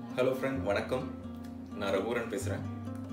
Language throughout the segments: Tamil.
ஹலோ ஃப்ரெண்ட் வணக்கம் நான் ரகுவரன் பேசுகிறேன்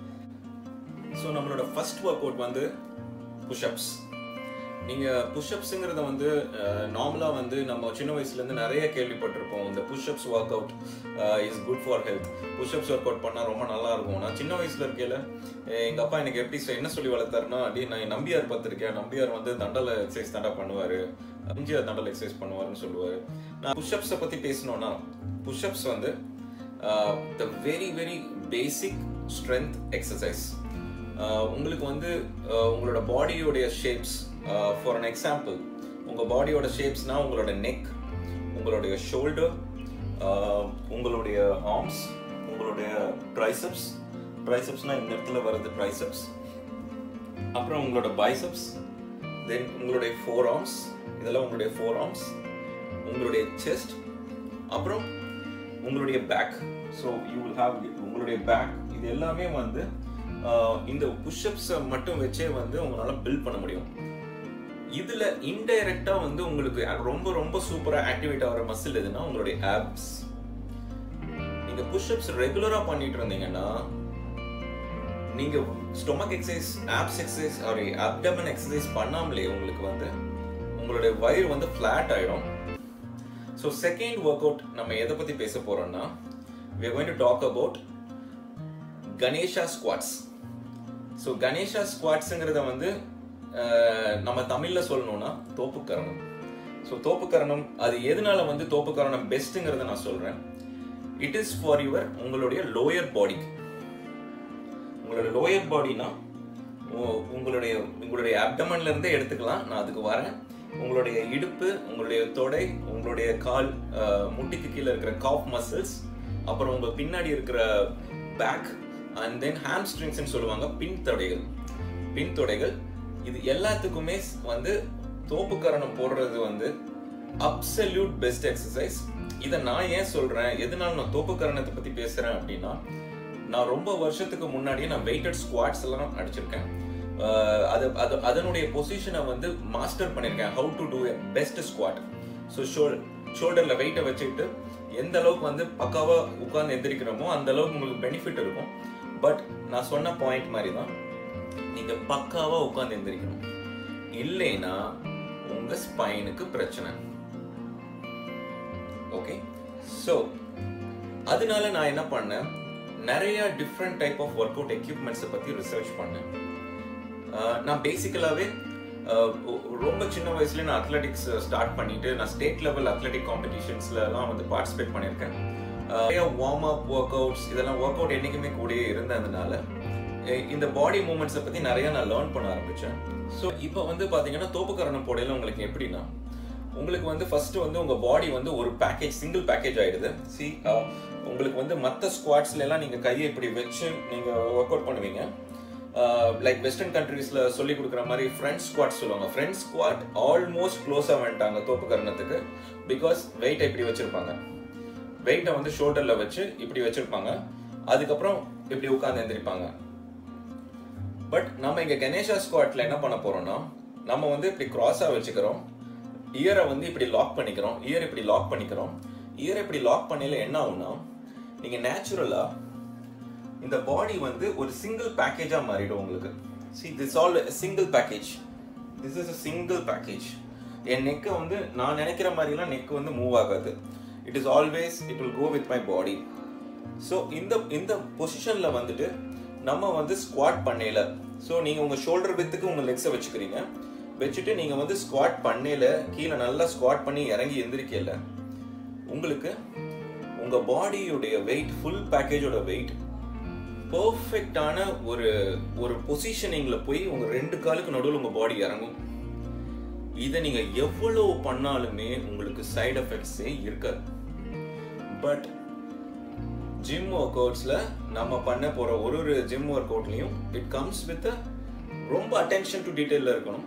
ஸோ நம்மளோட ஃபர்ஸ்ட் ஒர்க் அவுட் வந்து புஷ்அப்ஸ் நீங்கள் புஷ்அப்ஸுங்கிறத வந்து நார்மலாக வந்து நம்ம சின்ன வயசுலேருந்து நிறைய கேள்விப்பட்டிருப்போம் இந்த pushups workout is good for health pushups workout பண்ணால் ரொம்ப நல்லா இருக்கும் நான் சின்ன வயசில் இருக்கையில் எங்கள் அப்பா எனக்கு எப்படி சொ- என்ன சொல்லி வளர்த்தாருன்னா அப்படி நான் நம்பியார் பார்த்துருக்கேன் நம்பியார் வந்து தண்டல் எக்ஸசைஸ் தாண்டா பண்ணுவார் எம்ஜிஆர் தண்டல் எக்ஸசைஸ் பண்ணுவாருன்னு சொல்லுவார் நான் புஷ்அப்ஸை பற்றி பேசணும்னா புஷ்அப்ஸ் வந்து the very very basic strength exercise உங்களுக்கு வந்து uh, உங்களோட பாடியோடைய ஷேப்ஸ் ஃபார் அன் எக்ஸாம்பிள் உங்கள் பாடியோட ஷேப்ஸ்னா உங்களோட நெக் உங்களுடைய ஷோல்டர் உங்களுடைய ஆர்ம்ஸ் உங்களுடைய ட்ரைசப்ஸ் ட்ரைசப்ஸ்னா இந்த இடத்துல வர்றது ட்ரைசப்ஸ் அப்புறம் உங்களோட பைசப்ஸ் தென் உங்களுடைய ஃபோர் ஆர்ம்ஸ் இதெல்லாம் உங்களுடைய ஃபோர் ஆர்ம்ஸ் உங்களுடைய செஸ்ட் அப்புறம் உங்களுடைய back so you will have உங்களுடைய பேக் இது எல்லாமே வந்து ஆஹ், இந்த புஷ்அப்ஸை மட்டும் வச்சே வந்து உங்களால் பில்ட் பண்ண முடியும் இதுல இன்டைரக்டா வந்து உங்களுக்கு ரொம்ப ரொம்ப சூப்பரா ஆக்டிவேட் ஆகிற மசில் எதுனா உங்களுடைய ஆப்ஸ் நீங்க புஷ்அப்ஸ் ரெகுலரா பண்ணிட்டு இருந்தீங்கன்னா நீங்க stomach exercise abs exercise sorry abdomen exercise பண்ணாமலே உங்களுக்கு வந்து உங்களுடைய வயிறு வந்து ஃபிளாட் ஆயிடும் ஸோ செகண்ட் ஒர்க் அவுட் நம்ம எதை பத்தி பேச போறோம்னா we are going to talk about Ganesha squats so Ganesha ஸ்குவாட்ஸுங்கிறத வந்து அஹ், நம்ம தமிழ்ல சொல்லணும்னா தோப்புக்கரணம் ஸோ தோப்புக்கரணம் அது எதனால வந்து தோப்புக்கரணம் பெஸ்ட்டுங்கிறத நான் சொல்றேன் இட் இஸ் ஃபார் யுவர் உங்களுடைய லோயர் பாடி உங்களோட லோயர் பாடினா உங்களுடைய உங்களுடைய அப்டமன்ல இருந்தே எடுத்துக்கலாம் நான் அதுக்கு வரேன் உங்களுடைய இடுப்பு உங்களுடைய தொடை உங்களுடைய கால் அஹ், முட்டிக்கு கீழே இருக்கிற காஃப் மசில்ஸ் அப்புறம் உங்க பின்னாடி இருக்கிற பேக் அண்ட் தென் ஹாம்ஸ்ட்ரிங்ஸ்னு சொல்லுவாங்க பின் தொடைகள் பின் தொடைகள் இது எல்லாத்துக்குமே வந்து தோப்புக்கரணம் போடுறது வந்து அப்சல்யூட் பெஸ்ட் எக்ஸசைஸ் இதை நான் ஏன் சொல்றேன் எதனால நான் தோப்புக்கரணத்தை பத்தி பேசுறேன் அப்படின்னா நான் ரொம்ப வருஷத்துக்கு முன்னாடியே நான் வெயிட்டட் ஸ்குவாட்ஸ் எல்லாம் அடிச்சிருக்கேன் அஹ் அது அது அதனுடைய பொசிஷனை வந்து மாஸ்டர் பண்ணியிருக்கேன் how to do best squat so ஷோல் ஷோல்டரில் வெயிட்டை வச்சுக்கிட்டு எந்த அளவுக்கு வந்து பக்காவாக உட்கார்ந்து எந்திரிக்கிறோமோ அந்த அளவுக்கு உங்களுக்கு பெனிஃபிட் இருக்கும் பட் நான் சொன்ன பாயிண்ட் மாதிரி தான் நீங்கள் பக்காவாக உட்கார்ந்து எந்திரிக்கணும் இல்லைன்னா உங்கள் ஸ்பைனுக்கு பிரச்சனை ஓகே ஸோ அதனால நான் என்ன பண்ணேன் நிறைய different type of workout எக்யூப்மெண்ட்ஸை பற்றி ரிசர்ச் பண்ணேன் ஆஹ் நான் பேசிக்கலாகவே ரொம்ப சின்ன வயசுல நான் அத்லெட்டிக்ஸ் ஸ்டார்ட் பண்ணிட்டு நான் ஸ்டேட் லெவல் அத்லெட்டிக் காம்படிஷன்ஸ்லலாம் வந்து பார்ட்டிசிபேட் பண்ணியிருக்கேன் ஆஹ் நிறைய வார்ம் அப் ஒர்க் அவுட்ஸ் இதெல்லாம் ஒர்க் அவுட் என்றைக்குமே கூடயே இருந்ததுனால அஹ் இந்த பாடி மூமெண்ட்ஸை பற்றி நிறைய நான் லேர்ன் பண்ண ஆரம்பித்தேன் ஸோ இப்போ வந்து பார்த்தீங்கன்னா தோப்புக்கரணம் போடையில உங்களுக்கு எப்படின்னா உங்களுக்கு வந்து ஃபர்ஸ்ட் வந்து உங்க பாடி வந்து ஒரு பேக்கேஜ் சிங்கிள் பேக்கேஜ் ஆயிடுது சி உங்களுக்கு வந்து மற்ற ஸ்குவாட்ஸ்ல எல்லாம் நீங்க கையை இப்படி வச்சு நீங்க ஒர்க் அவுட் பண்ணுவீங்க லைக் வெஸ்டர்ன் கண்ட்ரீஸ்ல சொல்லி கொடுக்குற மாதிரி ஃப்ரண்ட் ஸ்குவாட் சொல்லுவாங்க ஃப்ரண்ட் ஸ்குவாட் ஆல்மோஸ்ட் க்ளோஸா வந்துட்டாங்க தோப்பு கரணத்துக்கு பிகாஸ் வெயிட்டை இப்படி வச்சிருப்பாங்க வெயிட்டை வந்து ஷோல்டர்ல வச்சு இப்படி வச்சிருப்பாங்க அதுக்கப்புறம் இப்படி உட்கார்ந்து எந்திரிப்பாங்க பட் நம்ம இங்க கணேஷா ஸ்குவாட்ல என்ன பண்ண போறோம்னா நம்ம வந்து இப்படி கிராஸா வச்சுக்கிறோம் இயரை வந்து இப்படி லாக் பண்ணிக்கிறோம் இயர் இப்படி லாக் பண்ணிக்கிறோம் இயர் இப்படி லாக் பண்ணல என்ன ஆகும்னா நீங்க நேச்சுரலா இந்த பாடி வந்து ஒரு சிங்கிள் பேக்கேஜா மாறிடும் உங்களுக்கு see this all single package this is a single package என் நெக்கை வந்து நான் நினைக்கிற மாதிரிலாம் நெக் வந்து மூவ் ஆகாது it is always it will go with my body so இந்த இந்த பொசிஷனில் வந்துட்டு நம்ம வந்து ஸ்குவாட் பண்ணையில ஸோ நீங்கள் உங்கள் ஷோல்டர் வித்துக்கு உங்கள் லெக்ஸை வச்சுக்கிறீங்க வச்சுட்டு நீங்கள் வந்து ஸ்குவாட் பண்ணையில கீழே நல்லா ஸ்குவாட் பண்ணி இறங்கி எந்திரிக்கல உங்களுக்கு உங்கள் பாடியுடைய வெயிட் ஃபுல் பேக்கேஜோட வெயிட் பர்ஃபெக்டான ஒரு ஒரு பொசிஷனிங்ல போய் உங்க ரெண்டு காலுக்கு நடுவில் உங்க பாடி இறங்கும் இதை நீங்க எவ்வளவு பண்ணாலுமே உங்களுக்கு சைடு எஃபெக்ட்ஸே இருக்காது பட் ஜிம் ஒர்க் அவுட்ஸ்ல நம்ம பண்ண போற ஒரு ஒரு ஜிம் ஒர்க் அவுட்லயும் இட் கம்ஸ் வித் ரொம்ப அட்டென்ஷன் டு டீடைல்ல இருக்கணும்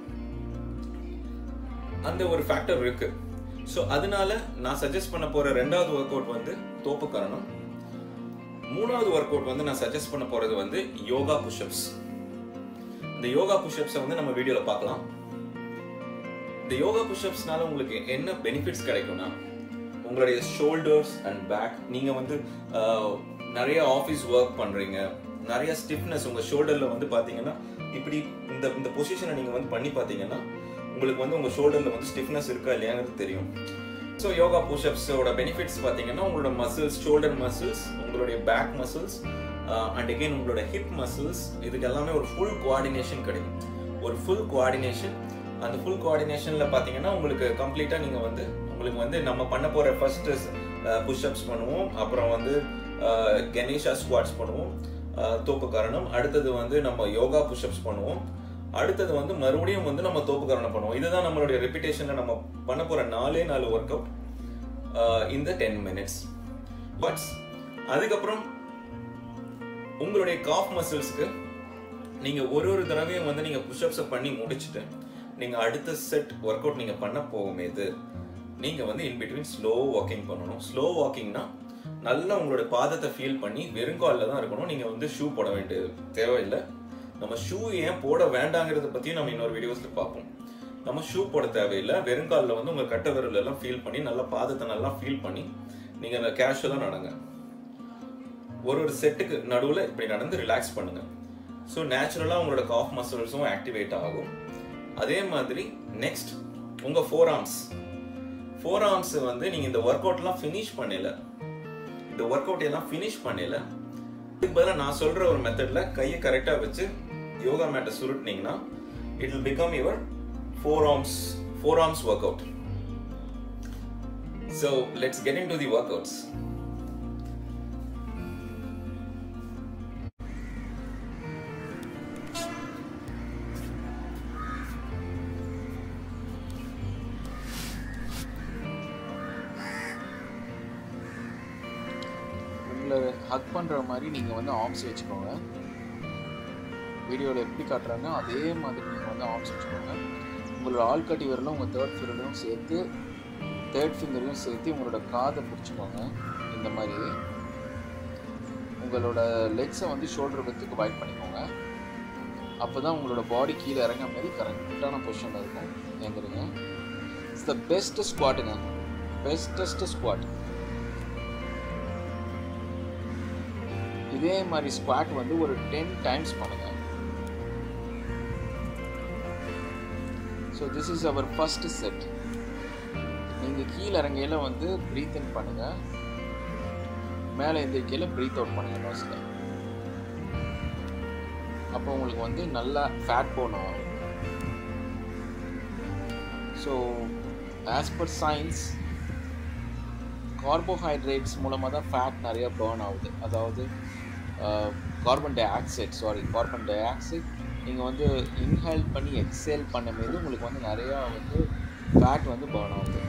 அந்த ஒரு ஃபேக்டர் இருக்கு ஸோ அதனால நான் சஜஸ்ட் பண்ண போற ரெண்டாவது ஒர்க் அவுட் வந்து தோப்புக்கரணம் மூணாவது ஒர்க் அவுட் வந்து நான் சஜஸ்ட் பண்ண போறது வந்து யோகா புஷ்அப்ஸ் இந்த யோகா புஷ்அப்ஸை வந்து நம்ம வீடியோல பார்க்கலாம் இந்த யோகா புஷ்அப்ஸ்னால உங்களுக்கு என்ன பெனிஃபிட்ஸ் கிடைக்கும்னா உங்களுடைய ஷோல்டர்ஸ் அண்ட் பேக் நீங்கள் வந்து ஆஹ், நிறைய ஆஃபீஸ் ஒர்க் பண்ணுறீங்க நிறைய ஸ்டிஃப்னஸ் உங்கள் ஷோல்டரில் வந்து பார்த்தீங்கன்னா இப்படி இந்த இந்த பொசிஷனை நீங்கள் வந்து பண்ணி பார்த்தீங்கன்னா உங்களுக்கு வந்து உங்கள் ஷோல்டரில் வந்து ஸ்டிஃப்னஸ் இருக்கா இல்லையாங்கிறது தெரியும் ஸோ யோகா புஷ்அப்ஸோட பெனிஃபிட்ஸ் பார்த்தீங்கன்னா உங்களோட மசில்ஸ் ஷோல்டர் மசில்ஸ் உங்களுடைய பேக் மசில்ஸ் அண்ட் அகெயின் உங்களோட ஹிப் மசில்ஸ் இதுக்கு எல்லாமே ஒரு ஃபுல் கோஆர்டினேஷன் கிடைக்கும் ஒரு ஃபுல் கோஆர்டினேஷன் அந்த ஃபுல் கோஆர்டினேஷனில் பார்த்தீங்கன்னா உங்களுக்கு கம்ப்ளீட்டாக நீங்கள் வந்து உங்களுக்கு வந்து நம்ம பண்ண போகிற ஃபர்ஸ்ட் புஷ்அப்ஸ் பண்ணுவோம் அப்புறம் வந்து அஹ், கணேஷா ஸ்குவாட்ஸ் பண்ணுவோம் அஹ், தோப்பு காரணம் அடுத்தது வந்து நம்ம யோகா புஷ்அப்ஸ் பண்ணுவோம் அடுத்தது வந்து மறுபடியும் வந்து நம்ம தோப்பு காரணம் பண்ணுவோம் இதுதான் நம்மளுடைய ரெப்பிட்டேஷன்ல நம்ம பண்ண போற நாலே நாலு ஒர்க் அவுட் இந்த டென் மினிட்ஸ் பட் அதுக்கப்புறம் உங்களுடைய காஃப் மசில்ஸ்க்கு நீங்க ஒரு ஒரு தடவையும் வந்து நீங்க புஷ்அப்ஸை பண்ணி முடிச்சுட்டு நீங்க அடுத்த செட் ஒர்க் அவுட் நீங்க பண்ண போகும்போது நீங்க வந்து இன் பிட்வீன் ஸ்லோ வாக்கிங் பண்ணணும் ஸ்லோ வாக்கிங்னா நல்லா உங்களோட பாதத்தை ஃபீல் பண்ணி வெறுங்காலில் தான் இருக்கணும் நீங்க வந்து ஷூ போட வேண்டிய தேவையில்லை நம்ம ஷூ ஏன் போட வேண்டாங்கிறத பத்தியும் நம்ம இன்னொரு வீடியோஸ்ல பார்ப்போம் நம்ம ஷூ போட தேவையில்லை வெறுங்காலில் வந்து உங்க கட்ட விரல் எல்லாம் ஃபீல் பண்ணி நல்லா பாதத்தை நல்லா ஃபீல் பண்ணி நீங்க அந்த கேஷுவலாக நடங்க ஒரு ஒரு செட்டுக்கு நடுவில் இப்படி நடந்து ரிலாக்ஸ் பண்ணுங்க ஸோ நேச்சுரலாக உங்களோட காஃப் மசில்ஸும் ஆக்டிவேட் ஆகும் அதே மாதிரி நெக்ஸ்ட் உங்கள் ஃபோர் ஆர்ம்ஸ் ஃபோர் ஆர்ம்ஸ் வந்து நீங்கள் இந்த ஒர்க் அவுட்லாம் ஃபினிஷ் பண்ணல இந்த ஒர்க் அவுட் எல்லாம் ஃபினிஷ் பண்ணல இதுக்கு பதிலாக நான் சொல்கிற ஒரு மெத்தடில் கையை கரெக்டாக வச்சு யோகா மேட்டை சுருட்டினீங்கன்னா it will become your forearms forearms workout so let's get into the workouts உங்களை ஹக் பண்ணுற மாதிரி நீங்கள் வந்து ஆர்ம்ஸ் வச்சுக்கோங்க வீடியோவில் எப்படி காட்டுறாங்க அதே மாதிரி நீங்கள் வந்து ஆர்ம்ஸ் வச்சுக்கோங்க உங்களோட ஆள்காட்டி விரலும் உங்கள் தேர்ட் ஃபிங்கரையும் சேர்த்து தேர்ட் ஃபிங்கரையும் சேர்த்து உங்களோட காதை பிடிச்சிக்கோங்க இந்த மாதிரி உங்களோட லெக்ஸை வந்து ஷோல்டர் வித்துக்கு வைட் பண்ணிக்கோங்க அப்போ தான் உங்களோட பாடி கீழே இறங்க மாதிரி கரெக்டான பொசிஷனில் இருக்கும் எங்கிறீங்க இட்ஸ் த பெஸ்ட் ஸ்குவாட்டுங்க பெஸ்டஸ்ட் ஸ்குவாட் இதே மாதிரி ஸ்குவாட் வந்து ஒரு டென் டைம்ஸ் பண்ணுங்க so this is our first set நீங்கள் கீழே இறங்கையில் வந்து ப்ரீத் இன் பண்ணுங்க மேலே எந்திரிக்கையில் ப்ரீத் அவுட் பண்ணுங்க நோஸில் அப்போ உங்களுக்கு வந்து நல்லா ஃபேட் போன் ஆகும் so as per science carbohydrates மூலமாக தான் ஃபேட் நிறைய பேர்ன் ஆகுது அதாவது carbon dioxide sorry carbon dioxide நீங்கள் வந்து இன்ஹேல் பண்ணி எக்ஸேல் பண்ணும்போது உங்களுக்கு வந்து நிறையா வந்து ஃபேட் வந்து பேர்ன் ஆகுது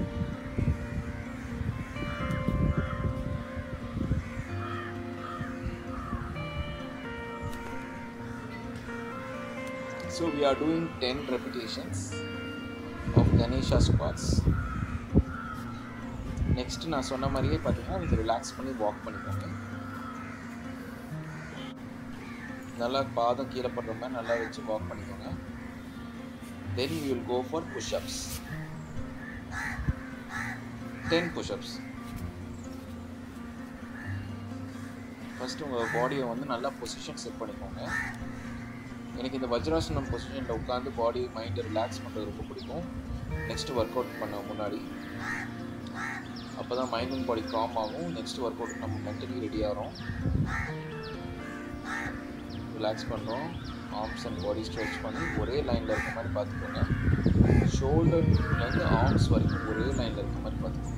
So we are doing 10 repetitions of Ganesha squats. Next நான் சொன்ன மாதிரியே பார்த்தீங்கன்னா நீங்கள் ரிலாக்ஸ் பண்ணி வாக் பண்ணிக்கோங்க நல்லா பாதம் கீழே படுற மாதிரி நல்லா வச்சு வாக் பண்ணிக்கோங்க then you will go for pushups ten pushups first உங்கள் பாடியை வந்து நல்லா பொசிஷன் செட் பண்ணிக்கோங்க எனக்கு இந்த வஜ்ராசனம் பொசிஷனில் உட்காந்து பாடி மைண்டை ரிலாக்ஸ் பண்ணுறது ரொம்ப பிடிக்கும் நெக்ஸ்ட் ஒர்க் அவுட் பண்ண முன்னாடி அப்போ தான் மைண்ட் அண்ட் பாடி காம் ஆகும் நெக்ஸ்ட் ஒர்க் அவுட் நம்ம மென்டலி ரெடி ஆகிறோம் ரிலாக்ஸ் பண்ணுறோம் ஆர்ம்ஸ் அண்ட் பாடி ஸ்ட்ரெச் பண்ணி ஒரே லைனில் இருக்க மாதிரி பார்த்துக்கோங்க ஷோல்டர்லேருந்து ஆர்ம்ஸ் வரைக்கும் ஒரே லைனில் இருக்க மாதிரி பார்த்துக்கோங்க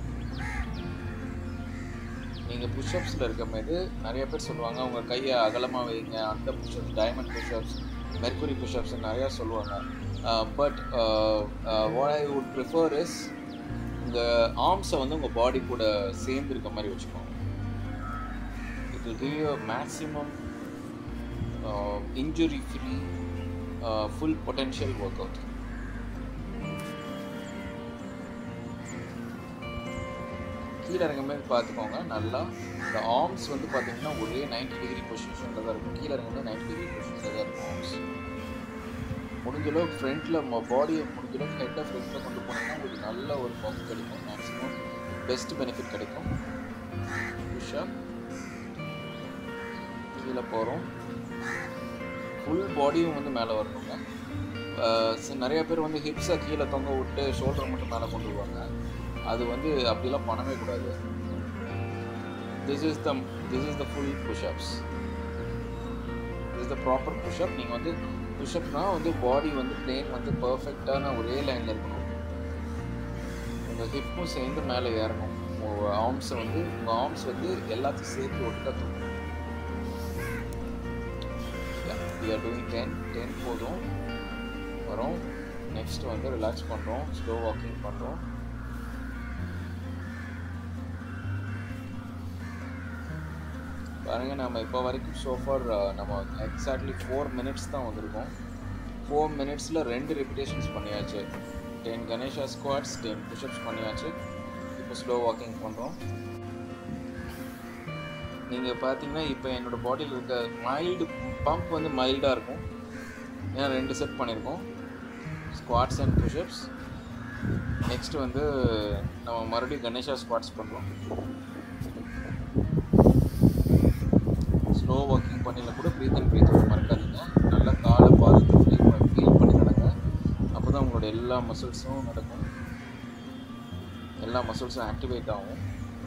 நீங்கள் புஷ்அப்ஸில் இருக்கும்போது நிறைய பேர் சொல்லுவாங்க உங்கள் கையை அகலமாக வைங்க அந்த pushups diamond pushups mercury pushups நிறையா சொல்லுவாங்க but what I would prefer is உங்கள் ஆர்ம்ஸை வந்து உங்கள் பாடி கூட சேர்ந்து இருக்க மாதிரி வச்சுக்கோங்க it will give you maximum injury free full potential workout கீழே இறங்கும்போது பார்த்துக்கோங்க நல்லா இந்த ஆர்ம்ஸ் வந்து பார்த்தீங்கன்னா ஒரே நைன்டி டிகிரி பொசிஷனில் தான் இருக்கும் கீழே இறங்கும்போது நைன்டி டிகிரி பொசிஷனில் தான் இருக்கும் ஆர்ம்ஸ் முடிஞ்ச அளவுக்கு ஃப்ரண்ட்டில் பாடியை முடிஞ்ச அளவுக்கு ஹெட்டை ஃப்ரண்ட்டில் கொண்டு போனீங்கன்னா உங்களுக்கு நல்ல ஒரு பம்ப் கிடைக்கும் மேக்ஸிமம் பெஸ்ட் பெனிஃபிட் கிடைக்கும் புஷ்அப் கீழே போகிறோம் ஃபுல் பாடியும் வந்து மேலே வரணுங்க அஹ் சி- நிறைய பேர் வந்து ஹிப்ஸை கீழே தொங்க விட்டு ஷோல்டர் மட்டும் மேலே கொண்டு வருவாங்க அது வந்து அப்படிலாம் பண்ணவே கூடாது this is the this is the full pushups this is the proper pushup நீங்கள் வந்து புஷ்அப்னால் வந்து பாடி வந்து பிளேன் வந்து பர்ஃபெக்டான ஒரே லைனில் இருக்கணும் உங்கள் ஹிப்பும் சேர்ந்து மேலே ஏறணும் உங்கள் ஆர்ம்ஸை வந்து உங்கள் ஆர்ம்ஸ் வந்து எல்லாத்தையும் சேர்த்து ஒட்டுக்கா தூக்கணும் we are doing ten ten போதும் வரோம் நெக்ஸ்ட் வந்து ரிலாக்ஸ் பண்ணுறோம் ஸ்லோ வாக்கிங் பண்ணுறோம் பாருங்க நம்ம இப்போ வரைக்கும் சோஃபார் நம்ம எக்ஸாக்ட்லி ஃபோர் மினிட்ஸ் தான் வந்திருக்கோம் ஃபோர் மினிட்ஸில் ரெண்டு ரெபிடேஷன்ஸ் பண்ணியாச்சு ten Ganesha squats ten pushups பண்ணியாச்சு இப்போ ஸ்லோ வாக்கிங் பண்ணுறோம் நீங்கள் பார்த்தீங்கன்னா இப்போ என்னோடய பாடியில் இருக்க மைல்டு பம்ப் வந்து மைல்டாக இருக்கும் ஏன்னா ரெண்டு செட் பண்ணியிருக்கோம் ஸ்குவாட்ஸ் அண்ட் புஷ்அப்ஸ் நெக்ஸ்ட் வந்து நம்ம மறுபடியும் கணேஷா ஸ்குவாட்ஸ் பண்ணுறோம் ஸ்லோ வாக்கிங் பண்ணில கூட ப்ரீத் அண்ட் ப்ரீத் அவுட் மறக்காதீங்க நல்லா காலை பாதத்தை ஃப்ரீ ஃபீல் பண்ணி நடங்க அப்போ தான் உங்களோட எல்லா மசில்ஸும் நடக்கும் எல்லா மசில்ஸும் ஆக்டிவேட் ஆகும்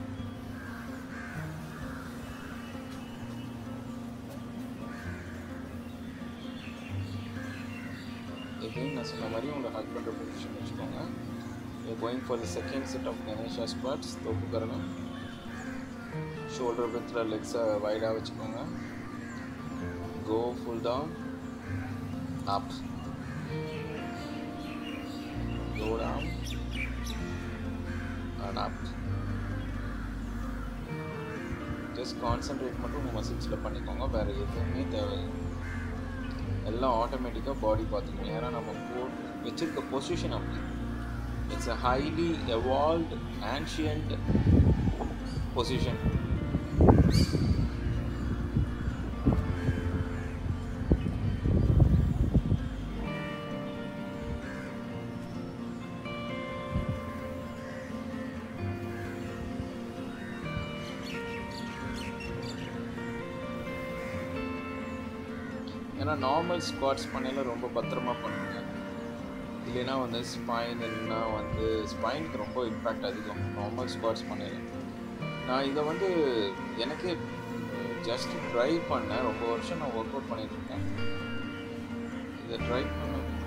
எகைன் நான் சொன்ன மாதிரி உங்களை ஹக் பண்ணுற பொசிஷன் வச்சுக்கோங்க you going for the second set of Ganesha squats தோப்பு கரணம் ஷோல்டர் வித்தில் லெக்ஸை வைடாக வச்சுக்கோங்க go full down up go down and up just concentrate மட்டும் உங்கள் மசில்ஸில் பண்ணிக்கோங்க வேறு எதுவுமே தேவையில்லை எல்லாம் ஆட்டோமேட்டிக்காக பாடி பார்த்துக்கணும் ஏன்னா நம்ம போ வச்சிருக்க பொசிஷன் அப்படி it's a highly evolved ancient position ஏன்னா நார்மல் ஸ்குவாட்ஸ் பண்ணையில் ரொம்ப பத்திரமா பண்ணுங்க இல்லைன்னா வந்து ஸ்பைன் இல்லைன்னா வந்து ஸ்பைனுக்கு ரொம்ப இம்பேக்ட் அதிகம் நார்மல் ஸ்குவாட்ஸ் பண்ணையில் நான் இதை வந்து எனக்கே ஜஸ்ட் ட்ரை பண்ணேன் ரொம்ப வருஷம் நான் ஒர்க் அவுட் பண்ணிட்டு இருக்கேன் இதை ட்ரை பண்ண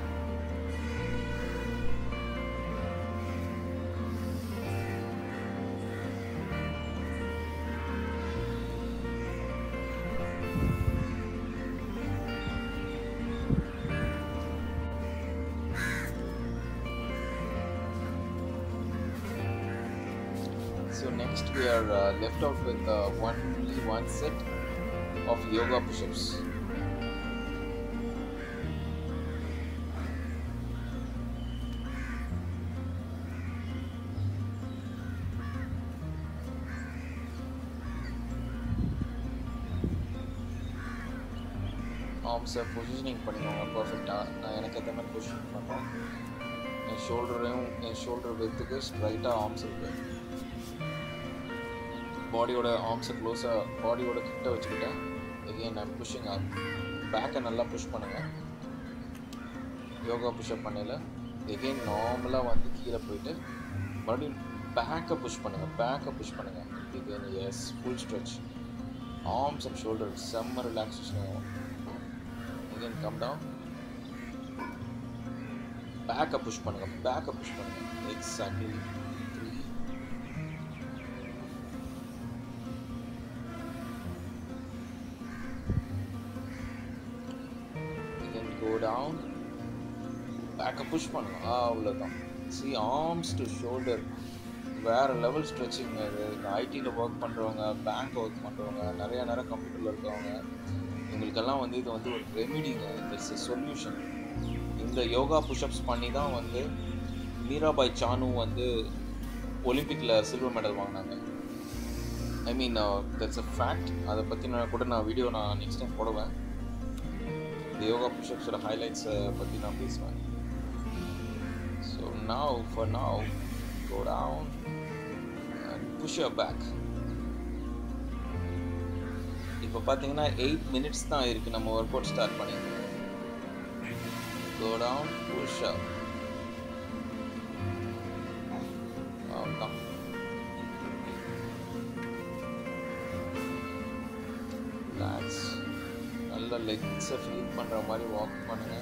So next we are uh, left out with uh, one only one set of yoga push-ups. ஆர்ம்ஸை பொசிஷனிங் பண்ணிக்கோங்க பர்ஃபெக்டாக நான் எனக்கு ஏற்ற மாதிரி பொசிஷன் பண்ணுறேன் என் ஷோல்டரையும் என் ஷோல்டர் வெத்துக்கு ஸ்ட்ரைட்டாக ஆர்ம்ஸ் இருக்குது பாடியோட ஆர்ம்ஸை க்ளோஸாக பாடியோட கிட்ட வச்சுக்கிட்டேன் எகெயின் ஐம் புஷ்ஷிங் அப் பேக்கை நல்லா புஷ் பண்ணுங்கள் யோகா புஷ்அப் பண்ணையில் எகெயின் நார்மலாக வந்து கீழே போயிட்டு மறுபடியும் பேக்கை புஷ் பண்ணுங்கள் பேக்கை புஷ் பண்ணுங்கள் again yes full stretch arms and shoulder செம்ம ரிலாக்ஸேஷன் ஆகும் எகெயின் கம் டவுன் பேக்கை புஷ் பண்ணுங்கள் பேக்கை புஷ் பண்ணுங்கள் exactly three then go down பேக்கை புஷ் பண்ணுங்க ஆ அவ்வளோதான் சி ஆர்ம்ஸ் டு ஷோல்டர் வேறு லெவல் ஸ்ட்ரெச்சிங் அது ஐடியில் ஒர்க் பண்ணுறவங்க பேங்க் ஒர்க் பண்ணுறவங்க நிறைய நேரம் கம்ப்யூட்டரில் இருக்கவங்க இவங்களுக்கெல்லாம் வந்து இது வந்து ஒரு ரெமிடிங்க இட்ஸ் எ சொல்யூஷன் இந்த யோகா புஷ்அப்ஸ் பண்ணி தான் வந்து மீராபாய் சானு வந்து ஒலிம்பிக்கில் சில்வர் மெடல் வாங்கினாங்க ஐ மீன் தட்ஸ் அ ஃபேக்ட் அதை பற்றி நான் கூட நான் வீடியோ நான் நெக்ஸ்ட் டைம் போடுவேன் இந்த யோகா புஷ்அப்ஸோட ஹைலைட்ஸை பற்றி நான் பேசுவேன் so now for now go down push your back இப்போ பார்த்தீங்கன்னா எயிட் மினிட்ஸ் தான் இருக்குது நம்ம ஒர்க் அவுட் ஸ்டார்ட் பண்ணியிருக்கோம் கோ டவுன் புஷ் அப் அவ்வளோதான் ரிலாக்ஸ் நல்ல லெக்ஸை ஃபீல் பண்ணுற மாதிரி வாக் பண்ணுங்க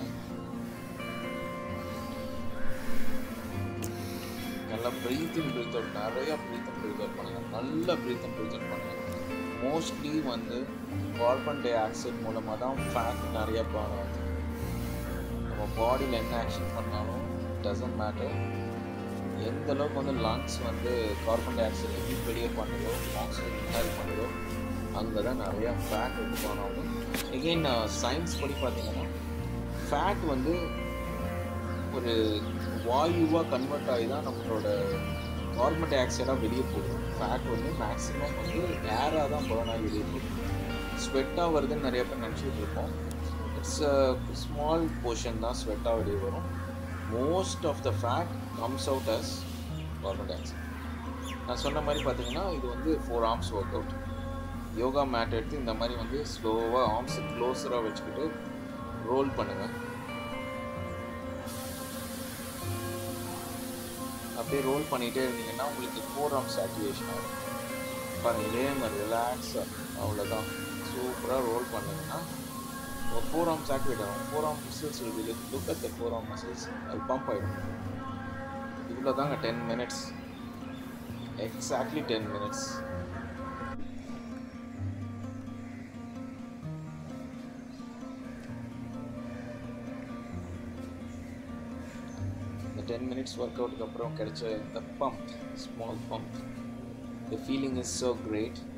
நல்லா ப்ரீத் இன் ப்ரீத் அவுட் நிறைய ப்ரீத் இன் ப்ரீத் அவுட் பண்ணுங்க நல்ல ப்ரீத் இன் ப்ரீத் அவுட் பண்ணுங்க மோஸ்ட்லி வந்து கார்பன் டை ஆக்சைடு மூலமாக தான் ஃபேட் நிறைய burn ஆகுது நம்ம பாடியில் என்ன ஆக்ஷன் பண்ணாலும் டசன்ட் மேட்டர் எந்த அளவுக்கு வந்து லங்ஸ் வந்து கார்பன் டை ஆக்சைடு எப்படி வெளியே பண்ணுதோ ஆக்சிஜன் இன்ஹேல் பண்ணுதோ அங்கே தான் நிறையா ஃபேட் வந்து burn ஆகும் எகெயின் சயின்ஸ் படி பார்த்தீங்கன்னா ஃபேட் வந்து ஒரு வாயுவாக கன்வெர்ட் ஆகி தான் நம்மளோட கார்பன் டை ஆக்சைடாக வெளியே போகுது ஃபேட் வந்து மேக்ஸிமம் வந்து ஏராக தான் burn ஆகி வெளியே போகுது ஸ்வெட்டாக வருதுன்னு நிறைய பேர் நினச்சிட்டு இருக்கோம் இட்ஸ் ஸ்மால் போர்ஷன் தான் ஸ்வெட்டாக வெளியே வரும் most of the fat comes out as carbon dioxide நான் சொன்ன மாதிரி பார்த்தீங்கன்னா இது வந்து forearms workout yoga mat எடுத்து இந்த மாதிரி வந்து ஸ்லோவாக ஆர்ம்ஸ் க்ளோஸராக வச்சுக்கிட்டு ரோல் பண்ணுங்கள் அப்படியே ரோல் பண்ணிகிட்டே இருந்தீங்கன்னா உங்களுக்கு ஃபோர் ஆர்ம்ஸ் ஆக்டிவேஷன் ஆகும் பாருங்க இதே மாதிரி ரிலாக்ஸாக அவ்வளோதான் சூப்பராக ரோல் பண்ணிங்கன்னா ஃபோர் ஆர்ம்ஸ் ஆக்டிவேட் ஆகும் forearm muscles will look at the forearm muscles அது பம்ப் ஆகிடும் இவ்வளோ தாங்க ten minutes exactly ten minutes இந்த டென் மினிட்ஸ் ஒர்க் அவுட்டுக்கு அப்புறம் கிடைச்ச இந்த pump small pump the feeling is so great